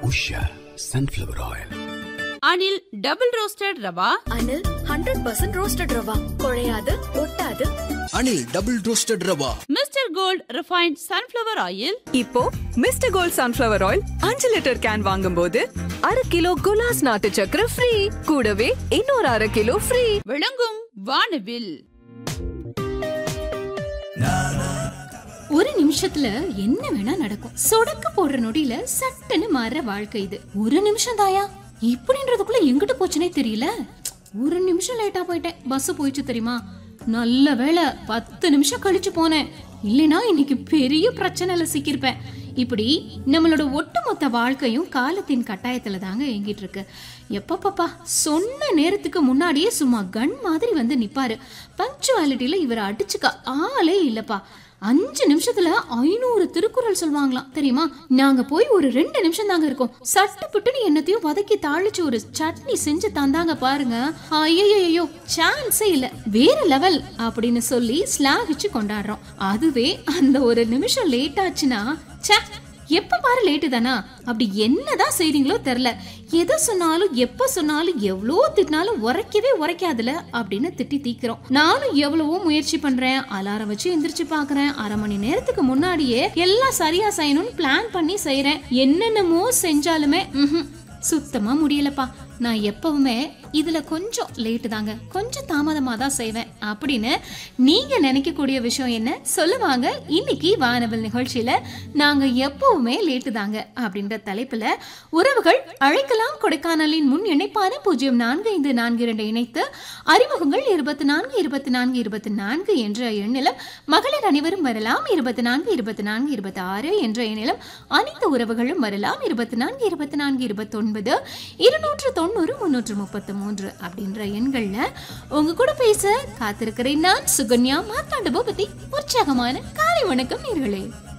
Usha sunflower oil Anil double roasted rava Anil hundred percent roasted rava குழையாது ஒட்டாது Anil double roasted rava Mister Gold refined sunflower oil இப்போ Mister Gold sunflower oil அஞ்சு litre can வாங்கும்போது அரை kilo குலாஸ் நாட்டு சக்கரை ஃப்ரீ கூடவே இன்னொரு அரை கிலோ ஃப்ரீ விளங்கும் வானவில் ஒரு நிமிஷத்துல என்ன வேணா நடக்கும் சொடக்கு போடுற நொடியில சட்டுன்னு மாறுற வாழ்க்கை இது ஒரு நிமிஷம் தாயா இப்படின்றதுக்குள்ள எங்கிட்டு போச்சுனே தெரியல ஒரு நிமிஷம் லேட்டா போயிட்டேன் பஸ் போயிடுச்சு தெரியுமா நல்ல வேளை பத்து நிமிஷம் கழிச்சு போனேன் இல்லைனா இன்னைக்கு பெரிய பிரச்சனைல சிக்கியிருப்பேன் இப்படி நம்மளோட ஒட்டுமொத்த வாழ்க்கையும் காலத்தின் கட்டாயத்துல தாங்க இயங்கிட்டு இருக்கு எப்பப்பப்பா சொன்ன நேரத்துக்கு முன்னாடியே சும்மா கன் மாதிரி வந்து நிப்பாரு பங்க்சுவாலிட்டியில இவரை அடிச்சுக்க ஆளே இல்லப்பா அஞ்சு நிமிஷத்துல ஐநூறு திருக்குறள் சொல்லுவாங்களாம் தெரியுமா நாங்க போய் ஒரு ரெண்டு நிமிஷம் தாங்க இருக்கோம் சட்டு புட்டுன்னு என்னத்தையும் வதக்கி தாளிச்சு ஒரு சட்னி செஞ்சு தந்தாங்க பாருங்க ஐயோ சான்ஸே இல்ல வேற லெவல் அப்படின்னு சொல்லி ஸ்லாகிச்சு கொண்டாடுறோம் அதுவே அந்த ஒரு நிமிஷம் லேட் ஆச்சுன்னா ச்சே எப்ப பாரு லேட்டு தானா அப்படி என்னதான் செய்றீங்களோ தெரியல எதை சொன்னாலும் எப்ப சொன்னாலும் எவ்வளோ திட்டினாலும் உரைக்கவே உரைக்காதுல அப்படின்னு திட்டி தீக்கிறோம் நானும் எவ்வளவோ முயற்சி பண்றேன் அலாரம் வச்சு எந்திரிச்சு பாக்குறேன் அரை மணி நேரத்துக்கு முன்னாடியே எல்லாம் சரியா செய்யணும்னு பிளான் பண்ணி செய்யறேன் என்னென்னமோ செஞ்சாலுமே ம்ஹும், சுத்தமா முடியலப்பா நான் எப்பவுமே இதுல கொஞ்சம் லேட்டு தாங்க கொஞ்சம் தாமதமா தான் செய்வேன் அப்படின்னு நீங்க நினைக்கக்கூடிய விஷயம் என்ன சொல்லுவாங்க இன்னைக்கு வானவல் நிகழ்ச்சியில நாங்க எப்பவுமே லேட்டு தாங்க அப்படின்ற தலைப்புல உறவுகள் அழைக்கலாம் கொடைக்கானலின் முன் இணைப்பான பூஜ்ஜியம் நான்கு ஐந்து நான்கு இரண்டு இணைத்து அறிமுகங்கள் இருபத்தி நான்கு இருபத்தி நான்கு இருபத்தி நான்கு என்ற எண்ணிலும் மகளிர் அனைவரும் வரலாம் இருபத்தி நான்கு இருபத்தி நான்கு இருபத்தி ஆறு என்ற எண்ணிலும் அனைத்து உறவுகளும் வரலாம் இருபத்தி நான்கு இருபத்தி நான்கு இருபத்தி ஒன்பது இருநூற்று தொண்ணூறு முன்னூற்று முப்பத்து மூன்று அப்படின்ற எண்கள்ல உங்க கூட பேச காத்திருக்கிறேன் நான் சுகன்யா மார்த்தாண்ட பூபதி உற்சாகமான காலை வணக்கம் நேர்களே